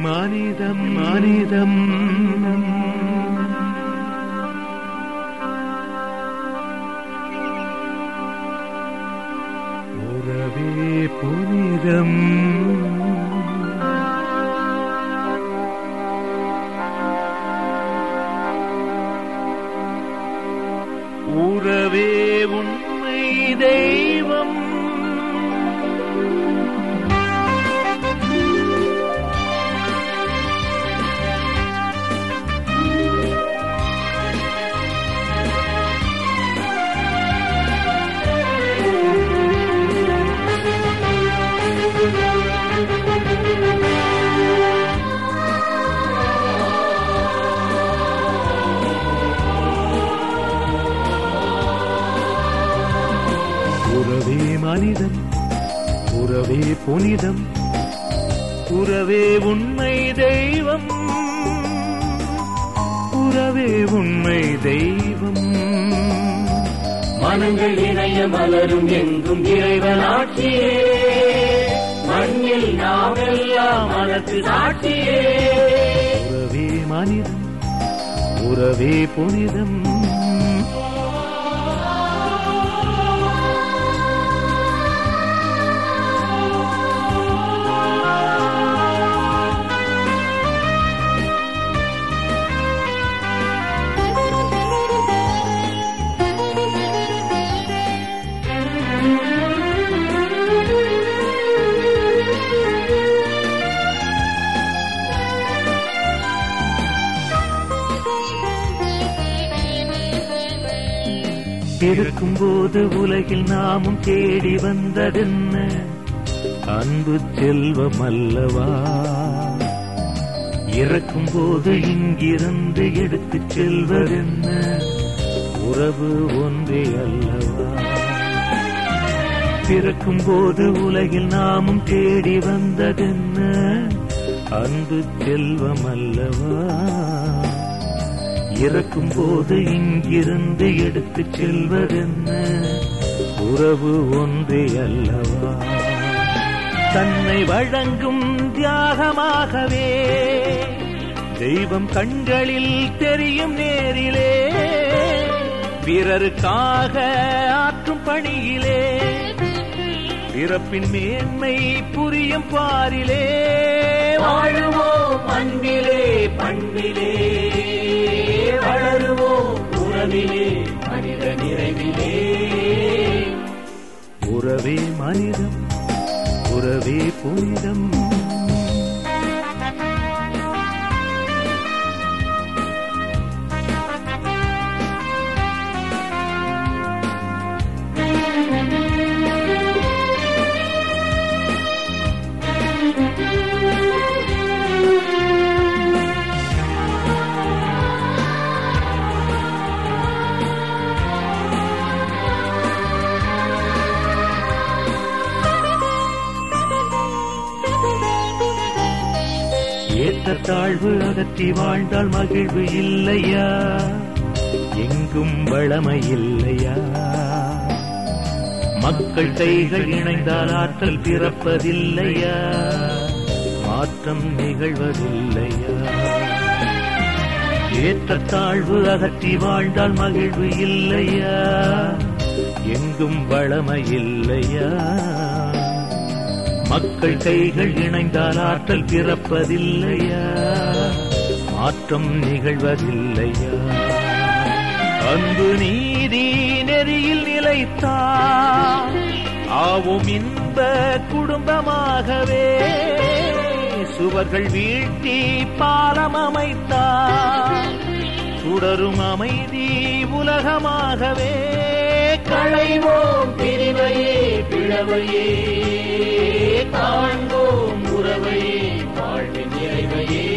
மனிதம் மனிதம் உறவே புனிதம் உறவே உண்மை தெய்வம் உறவே மனிதம் உறவே புனிதம் உறவே உண்மை தெய்வம் உறவே உண்மை தெய்வம் மனங்கள் இணைய மலரும் எங்கும் இறைவன் ஆட்சியே மண்ணில் நாம் எல்லாம் மனத்து சாட்சியே உறவே மனிதம் உறவே புனிதம் இருக்கும் போது உலகில் நாமும் தேடி வந்ததென்ன அன்பு செல்வம் அல்லவா இறக்கும் போது இங்கிருந்து எடுத்துச் செல்வதென்ன உறவு ஒன்றே அல்லவா பிறக்கும் போது உலகில் நாமும் தேடி வந்ததென்ன அன்பு செல்வம் அல்லவா இறக்கும் போது இங்கிருந்து எடுத்துச் செல்வதென்ன உறவு ஒன்றே அல்லவா தன்னை வழங்கும் தியாகமாகவே தெய்வம் கண்களில் தெரியும் நேரிலே பிறருக்காக ஆற்றும் பணியிலே பிறப்பின் மேன்மை புரியும் பாரிலே வாழுவோம் அன்பிலே பண்பிலே வளருவோம் உறவிலே மனித நிறைவிலே உறவே மனிதம் உறவே புனிதம் ஏற்ற தாழ்வு அகற்றி வாழ்ந்தால் மகிழ்வு இல்லையா எங்கும் வளமை இல்லையா மக்கள் கைகள் இணைந்தால் ஆற்றல் பிறப்பதில்லையா மாற்றம் நிகழ்வதில்லையா ஏற்ற தாழ்வு அகற்றி வாழ்ந்தால் மகிழ்வு இல்லையா எங்கும் வளமை இல்லையா மக்கள் கைகள் இணைந்தால் ஆற்றல் பிறப்பதில்லையா மாற்றம் நிகழ்வதில்லையா அன்பு நீதி நெறியில் நிலைத்தார் ஆவும் இன்ப குடும்பமாகவே சுவர்கள் வீழ்த்தி பாலம் அமைத்தார் சுடரும் அமைதி உலகமாகவே களைவோம் பிரிவையே பிளவையே காண்போம் உறவையே வாழ்வின் நிறைவையே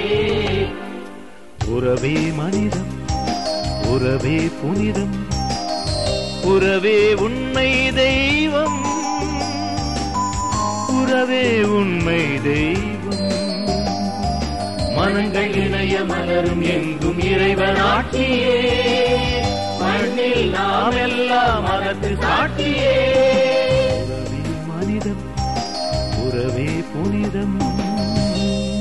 உறவே மனிதம் உறவே புனிதம் உறவே உண்மை தெய்வம் உறவே உண்மை தெய்வம் மனங்கள் இணைய மலரும் எங்கும் இறைவன் ஆட்சியே மண்ணில் நாம் எல்லாம் மனத்து சாட்சியே உறவே மனிதம் உறவே புனிதம்